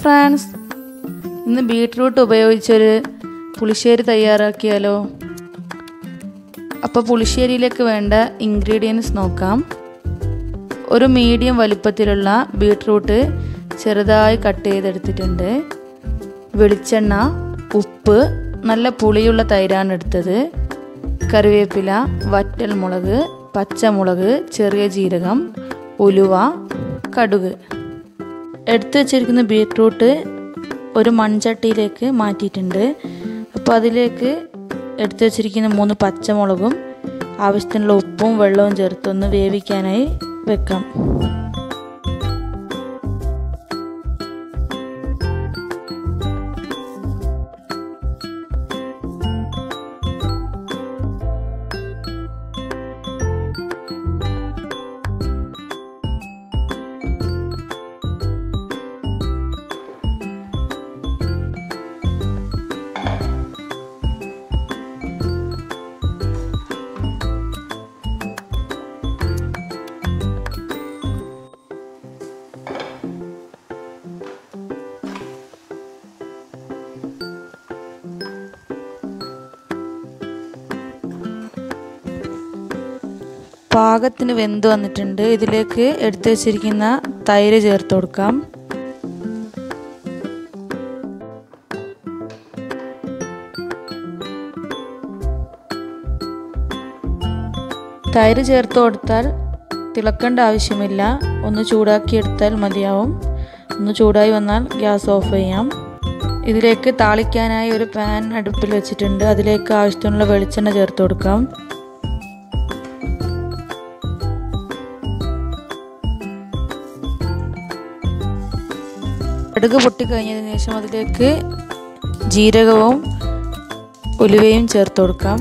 friends ഇന്ന് beetroot ഉപയോഗിച്ചൊരു പുളിശ്ശേരി തയ്യാറാക്കിയാലോ അപ്പോൾ പുളിശ്ശേരിയിലേക്ക് വേണ്ട ഇൻഗ്രീഡിയൻസ് നോക്കാം ഒരു മീഡിയം വലിപ്പത്തിലുള്ള ബീട്രൂട്ട് ചെറുതായി കട്ട് ചെയ്തെടുത്തിട്ടുണ്ട് വെളിച്ചെണ്ണ ഉപ്പ് നല്ല പുളിയുള്ള തൈരാണ് എടുത്തത് കറിവേപ്പില വറ്റൽ മുളക് പച്ചമുളക് ചെറിയ ജീരകം ഉലുവ കടുക് എടുത്തു വച്ചിരിക്കുന്ന ബീട്രൂട്ട് ഒരു മൺചട്ടിയിലേക്ക് മാറ്റിയിട്ടുണ്ട് അപ്പോൾ അതിലേക്ക് എടുത്തു വച്ചിരിക്കുന്ന മൂന്ന് പച്ചമുളകും ആവശ്യത്തിനുള്ള ഉപ്പും വെള്ളവും ചേർത്തൊന്ന് വേവിക്കാനായി വെക്കാം പാകത്തിന് വെന്ത് വന്നിട്ടുണ്ട് ഇതിലേക്ക് എടുത്തു വച്ചിരിക്കുന്ന തൈര് ചേർത്ത് കൊടുക്കാം തൈര് ചേർത്ത് കൊടുത്താൽ തിളക്കേണ്ട ആവശ്യമില്ല ഒന്ന് ചൂടാക്കി എടുത്താൽ മതിയാവും ഒന്ന് ചൂടായി വന്നാൽ ഗ്യാസ് ഓഫ് ചെയ്യാം ഇതിലേക്ക് താളിക്കാനായി ഒരു പാൻ അടുപ്പിൽ വെച്ചിട്ടുണ്ട് അതിലേക്ക് ആവശ്യത്തിനുള്ള വെളിച്ചെണ്ണ ചേർത്ത് കൊടുക്കാം കടുക് പൊട്ടിക്കഴിഞ്ഞതിന് ശേഷം അതിലേക്ക് ജീരകവും ഉലുവയും ചേർത്ത് കൊടുക്കാം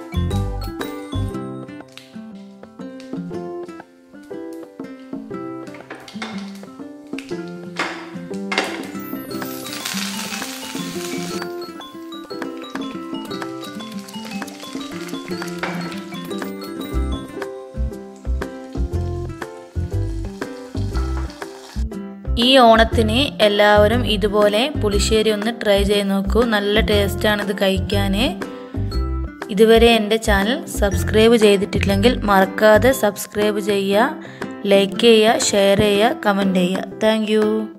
ഈ ഓണത്തിന് എല്ലാവരും ഇതുപോലെ പുളിശ്ശേരി ഒന്ന് ട്രൈ ചെയ്ത് നോക്കൂ നല്ല ടേസ്റ്റാണ് ഇത് കഴിക്കാൻ ഇതുവരെ എൻ്റെ ചാനൽ സബ്സ്ക്രൈബ് ചെയ്തിട്ടില്ലെങ്കിൽ മറക്കാതെ സബ്സ്ക്രൈബ് ചെയ്യുക ലൈക്ക് ചെയ്യുക ഷെയർ ചെയ്യുക കമൻറ്റ് ചെയ്യുക താങ്ക്